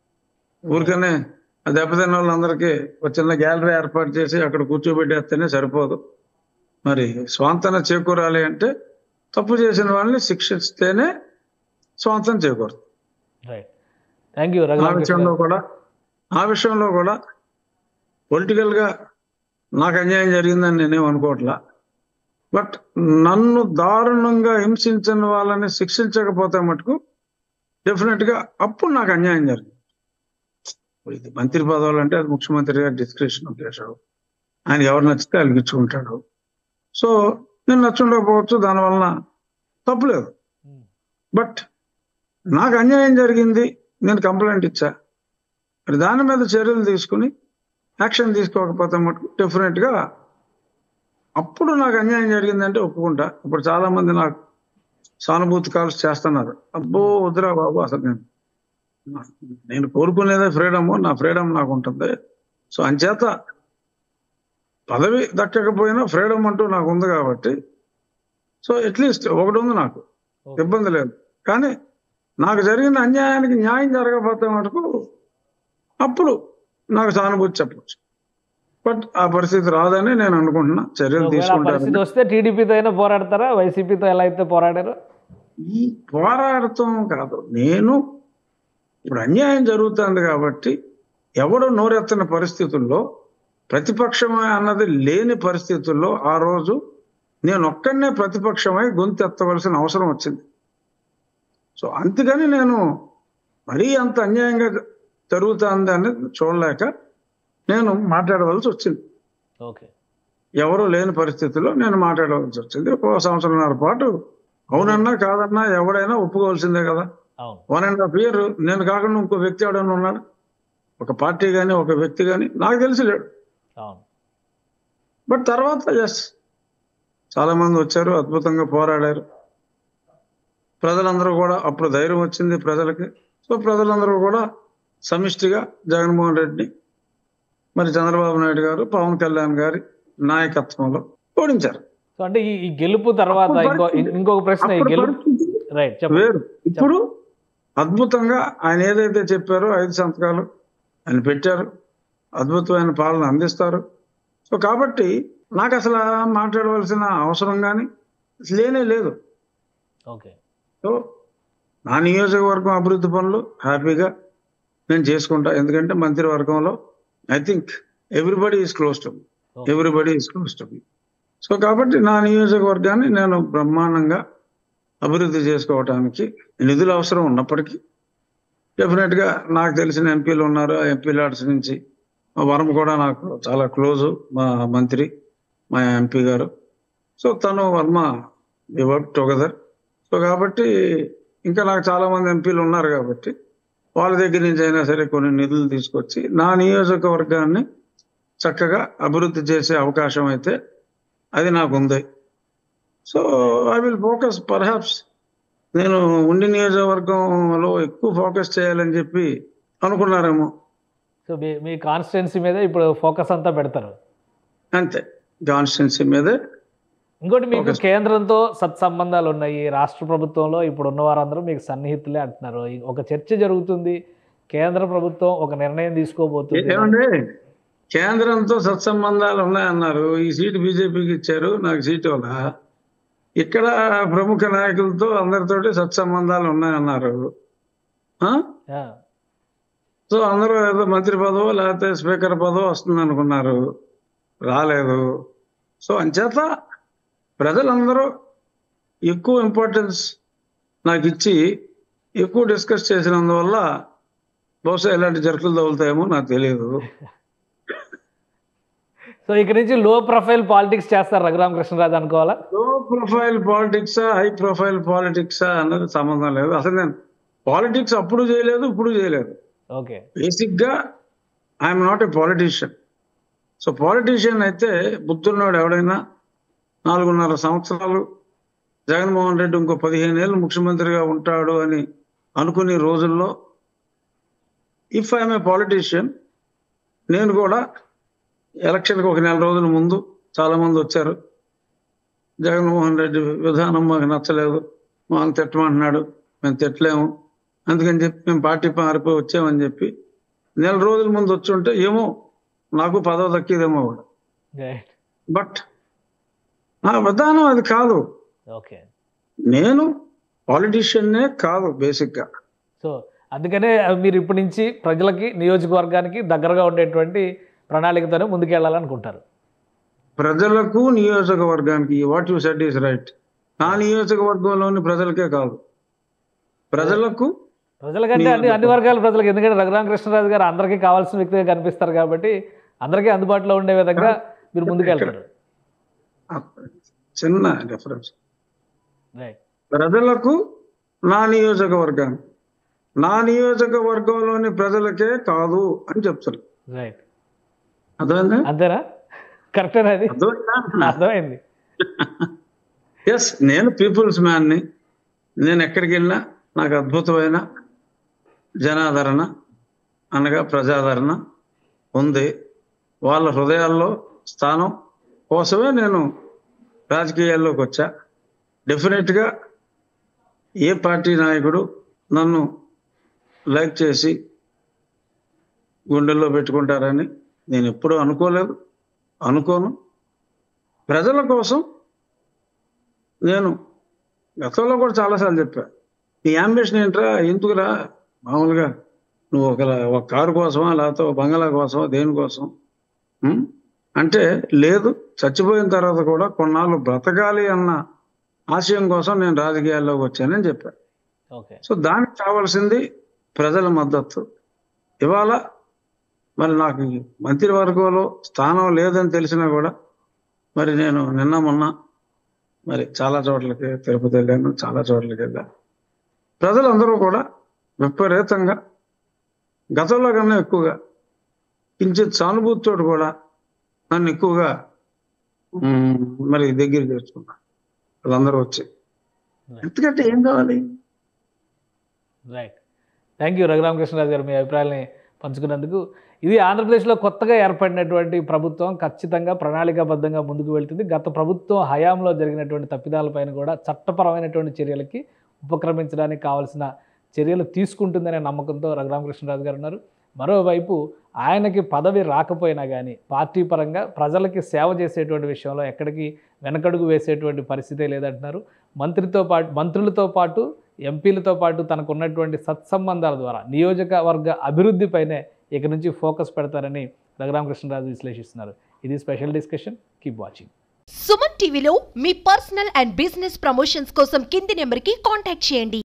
ఊరికనే ఆ దెబ్బతిన్న వాళ్ళందరికీ ఒక చిన్న గ్యాలరీ ఏర్పాటు చేసి అక్కడ కూర్చోబెట్టేస్తేనే సరిపోదు మరి స్వాంతన చేకూరాలి అంటే తప్పు చేసిన వాళ్ళని శిక్షిస్తేనే స్వాంతం చేకూరుతుంది రైట్ థ్యాంక్ యూ ఆ రఘురామకృష్ణ విషయంలో కూడా ఆ విషయంలో కూడా పొలిటికల్ గా నాకు అన్యాయం జరిగిందని నేనేం అనుకోవట్లా బట్ నన్ను దారుణంగా హింసించిన వాళ్ళని శిక్షించకపోతే మటుకు డెఫినెట్ గా అప్పుడు నాకు అన్యాయం జరిగింది ఇప్పుడు ఇది మంత్రి పదవులు అంటే అది ముఖ్యమంత్రి గారి డిస్క్రిప్షన్ చేశాడు ఆయన ఎవరు నచ్చితే అలిగించుకుంటాడు సో నేను నచ్చుండకపోవచ్చు దానివలన తప్పులేదు బట్ నాకు అన్యాయం జరిగింది నేను కంప్లైంట్ ఇచ్చా మరి దాని మీద చర్యలు తీసుకుని యాక్షన్ తీసుకోకపోతే మటుకు డెఫినెట్గా అప్పుడు నాకు అన్యాయం జరిగిందంటే ఒప్పుకుంటా ఇప్పుడు చాలా మంది నాకు సానుభూతి కాల్స్ చేస్తున్నారు అబ్బో వద్దురా బాబు అసలు నేను నేను కోరుకునేదే ఫ్రీడమ్ నా ఫ్రీడమ్ నాకు ఉంటుంది సో అంచేత పదవి దక్కకపోయినా ఫ్రీడమ్ అంటూ నాకు ఉంది కాబట్టి సో అట్లీస్ట్ ఒకటి ఉంది నాకు ఇబ్బంది లేదు కానీ నాకు జరిగిన అన్యాయానికి న్యాయం జరగకపోతే మటుకు అప్పుడు నాకు సానుభూతి చెప్పచ్చు బట్ ఆ పరిస్థితి రాదని నేను అనుకుంటున్నా చర్యలు ఒకవేళ ఆ పరిస్థితి తీసుకుంటాను వస్తే టీడీపీతో అయినా పోరాడతారా వైసీపీతో ఎలా అయితే పోరాడారో ఈ పోరాడటం కాదు నేను ఇప్పుడు అన్యాయం జరుగుతుంది కాబట్టి ఎవడు నోరెత్తని పరిస్థితుల్లో ప్రతిపక్షమే అన్నది లేని పరిస్థితుల్లో ఆ రోజు నేను ఒక్కడనే ప్రతిపక్షమై గొంతు ఎత్తవలసిన అవసరం వచ్చింది సో అందుకని నేను మరీ అంత అన్యాయంగా జరుగుతుంది అని చూడలేక నేను మాట్లాడవలసి వచ్చింది ఓకే ఎవరు లేని పరిస్థితుల్లో నేను మాట్లాడవలసి వచ్చింది ఒక సంవత్సరంన్నర పాటు అవునన్నా కాదన్నా ఎవడైనా ఒప్పుకోవాల్సిందే కదా అవును వన్ అండ్ హాఫ్ ఇయర్ నేను కాకుండా ఇంకో వ్యక్తి ఎవడైనా ఉన్నాడు ఒక పార్టీ కానీ ఒక వ్యక్తి కానీ నాకు తెలిసి లేడు అవును బట్ తర్వాత ఎస్ చాలా మంది వచ్చారు అద్భుతంగా పోరాడారు ప్రజలందరూ కూడా అప్పుడు ధైర్యం వచ్చింది ప్రజలకి సో ప్రజలందరూ కూడా సమిష్టిగా జగన్మోహన్ రెడ్డిని మరి చంద్రబాబు నాయుడు గారు పవన్ కళ్యాణ్ గారి నాయకత్వంలో ఓడించారు సో అంటే ఈ ఈ గెలుపు తర్వాత అప్పుడు ఇంకో పరిస్థితి- ఇంకొక ప్రశ్న ఈ అప్పుడు గెలుపు పరిస్థితి రైట్ చెప్పండి వేరు ఇప్పుడు అద్భుతంగా ఆయన ఏదైతే చెప్పారో ఐదు సంతకాలు ఆయన పెట్టారు అద్భుతమైన పాలన అందిస్తారు సో కాబట్టి నాకు అసలు మాట్లాడవలసిన అవసరం కానీ లేనే లేదు ఓకే సో నా నియోజకవర్గం అభివృద్ధి పనులు హ్యాపీగా నేను చేసుకుంటా ఎందుకంటే మంత్రివర్గంలో I think everybody is close to everybody is close to so కాబట్టి నా నియోజకవర్గాన్ని నేను బ్రహ్మాండంగా అభివృద్ధి చేసుకోవటానికి నిధులు అవసరం ఉన్నప్పటికీ డెఫినెట్గా నాకు తెలిసిన ఎంపీలు ఉన్నారు ఆ ఎంపీ లాడ్స్ నుంచి మా వరం కూడా నాకు చాలా క్లోజు మా మంత్రి మా ఎంపీ గారు సో తను వర్మ వి వర్క్ టుగెదర్ సో కాబట్టి ఇంకా నాకు చాలా మంది ఎంపీలు ఉన్నారు కాబట్టి వాళ్ళ దగ్గర నుంచి అయినా సరే కొన్ని నిధులు తీసుకొచ్చి నా నియోజకవర్గాన్ని చక్కగా అభివృద్ధి చేసే అవకాశం అయితే అది నాకు ఉంది so I will focus perhaps నేను ఉండి నియోజకవర్గంలో ఎక్కువ ఫోకస్ చేయాలని చెప్పి అనుకున్నారేమో సో మీ మీ కాన్స్టిట్యున్సీ మీద ఇప్పుడు ఫోకస్ అంతా పెడతారు అంతే కాన్స్టిట్యున్సీ మీదే ఇంకోటి మీకు Focus. కేంద్రంతో సత్సంబంధాలు ఉన్నాయి రాష్ట్ర ప్రభుత్వంలో ఇప్పుడు ఉన్న వారందరూ మీకు సన్నిహితులే అంటున్నారు ఈ- ఒక చర్చ జరుగుతుంది కేంద్ర ప్రభుత్వం ఒక నిర్ణయం తీసుకోబోతుంది ఏమండి కేంద్రంతో సత్సంబంధాలు ఉన్నాయన్నారు ఈ సీటు బీజేపీకి ఇచ్చారు నాకు సీటు వల్ల ఇక్కడ ప్రముఖ నాయకులతో అందరితోటి సత్సంబంధాలు ఉన్నాయన్నారు ఆ? ఆ, సో అందరూ ఏదో మంత్రి పదవో లేకపోతే స్పీకర్ పదవో వస్తుంది అనుకున్నారు రాలేదు సో అంచేత ప్రజలందరూ ఎక్కువ ఇంపార్టెన్స్ నాకు ఇచ్చి ఎక్కువ డిస్కస్ చేసినందువల్ల బహుశా ఇలాంటి జరుకులు తగులుతాయేమో నాకు తెలియదు సో ఇక నుంచి లో ప్రొఫైల్ పాలిటిక్స్ చేస్తారు రఘురామ కృష్ణరాజు అనుకోవాలా లో ప్రొఫైల్ పాలిటిక్సా హై ప్రొఫైల్ పాలిటిక్సా అన్నది సంబంధం లేదు అసలు నేను పాలిటిక్స్ అప్పుడు చేయలేదు ఇప్పుడు చేయలేదు ఓకే బేసిక్ గా I'm not a politician so politician అయితే బుద్ధున్నాడు ఎవడైనా నాలుగున్నర సంవత్సరాలు జగన్మోహన్ రెడ్డి ఇంకో పదిహేను ఏళ్ళు ముఖ్యమంత్రిగా ఉంటాడు అని అనుకునే రోజుల్లో ఇఫ్ ఐఎమ్ ఏ పాలిటీషియన్ నేను కూడా ఎలక్షన్కి ఒక నెల రోజుల ముందు చాలా మంది వచ్చారు జగన్మోహన్ రెడ్డి విధానం మాకు నచ్చలేదు మాకు తిట్టమంటున్నాడు మేము తిట్టలేము అందుకని చెప్పి మేము పార్టీ మారిపోయి వచ్చామని చెప్పి నెల రోజుల ముందు వచ్చి ఉంటే ఏమో నాకు పదవి దక్కేదేమో కూడా రైట్ బట్ నా విధానం అది కాదు ఓకే నేను పాలిటీషియన్నే కాదు బేసిక్గా సో అందుకనే మీరు ఇప్పటి నుంచి ప్రజలకి నియోజకవర్గానికి దగ్గరగా ఉండేటువంటి ప్రణాళికతోనే ముందుకెళ్ళాలనుకుంటారు ప్రజలకు నియోజకవర్గానికి what you set is right నా నియోజకవర్గంలోని ప్రజలకే కాదు ప్రజలకు ప్రజలకంటే అన్ని అన్ని వర్గాల ప్రజలకు ఎందుకంటే రఘురామ కృష్ణరాజు గారు అందరికీ కావాల్సిన వ్యక్తిగా కనిపిస్తారు కాబట్టి అందరికీ అందుబాటులో ఉండే విధంగా మీరు ముందుకెళ్తారు చిన్న డిఫరెన్స్ రైట్ ప్రజలకు నా నియోజకవర్గాన్ని నా నియోజకవర్గంలోని ప్రజలకే కాదు అని చెప్తారు రైట్ అర్థమైందా అంతేనా కరెక్టేనా అది అర్థమైందా అర్థమైంది ఎస్ నేను పీపుల్స్ మ్యాన్ని నేను ఎక్కడికి వెళ్ళినా నాకు అద్భుతమైన జనాదరణ అనగా ప్రజాదరణ ఉంది వాళ్ళ హృదయాల్లో స్థానం కోసమే నేను రాజకీయాల్లోకి వచ్చా డెఫినెట్గా ఏ పార్టీ నాయకుడు నన్ను లైక్ చేసి గుండెల్లో పెట్టుకుంటారని నేను ఎప్పుడూ అనుకోలేదు అనుకోను ప్రజల కోసం నేను గతంలో కూడా చాలాసార్లు చెప్పా నీ అంబిషన్ ఏంట్రా ఎందుకురా మామూలుగా నువ్వు ఒక ఒక కారు కోసమా లేకపోతే ఒక బంగళా కోసమా దేనికోసం ఉం? అంటే లేదు చచ్చిపోయిన తర్వాత కూడా కొన్నాళ్ళు బ్రతకాలి అన్న ఆశయం కోసం నేను రాజకీయాల్లోకి వచ్చానని చెప్పా ఓకే సో దానికి కావాల్సింది ప్రజల మద్దతు ఇవాళ మరి నాకు ఈ మంత్రివర్గంలో స్థానం లేదని తెలిసినా కూడా మరి నేను నిన్న మొన్న మరి చాలా చోట్లకి తిరుపతి వెళ్ళాను చాలా చోట్లకి వెళ్ళాను ప్రజలందరూ కూడా విపరీతంగా గతంలో కన్నా ఎక్కువగా కించిత్ సానుభూతితో కూడా నన్ను ఎక్కువగా ఉమ్, మరి దగ్గర చేర్చుకున్నా వాళ్ళందరూ వచ్చి ఎందుకంటే ఏం కావాలి రైట్ థ్యాంక్ యూ రఘురామకృష్ణరాజు గారు మీ అభిప్రాయాలని పంచుకున్నందుకు ఇది ఆంధ్రప్రదేశ్లో కొత్తగా ఏర్పడినటువంటి ప్రభుత్వం ఖచ్చితంగా ప్రణాళికాబద్ధంగా ముందుకు వెళ్తుంది గత ప్రభుత్వం హయాంలో జరిగినటువంటి తప్పిదాలపైన కూడా చట్టపరమైనటువంటి చర్యలకి ఉపక్రమించడానికి కావాల్సిన చర్యలు తీసుకుంటుందనే నమ్మకంతో రఘురామకృష్ణరాజు గారు ఉన్నారు మరోవైపు ఆయనకి పదవి రాకపోయినా కానీ పార్టీ పరంగా ప్రజలకి సేవ చేసేటువంటి విషయంలో ఎక్కడికి వెనకడుగు వేసేటువంటి పరిస్థితే లేదంటున్నారు మంత్రితో పాటు మంత్రులతో పాటు ఎంపీలతో పాటు తనకు ఉన్నటువంటి సత్సంబంధాల ద్వారా నియోజకవర్గ అభివృద్ధిపైనే ఇక నుంచి ఫోకస్ పెడతారని రఘురామకృష్ణరాజు విశ్లేషిస్తున్నారు ఇది special discussion keep watching Suman టీవీలో మీ పర్సనల్ అండ్ బిజినెస్ ప్రమోషన్స్ కోసం కింది నెంబర్కి కాంటాక్ట్ చేయండి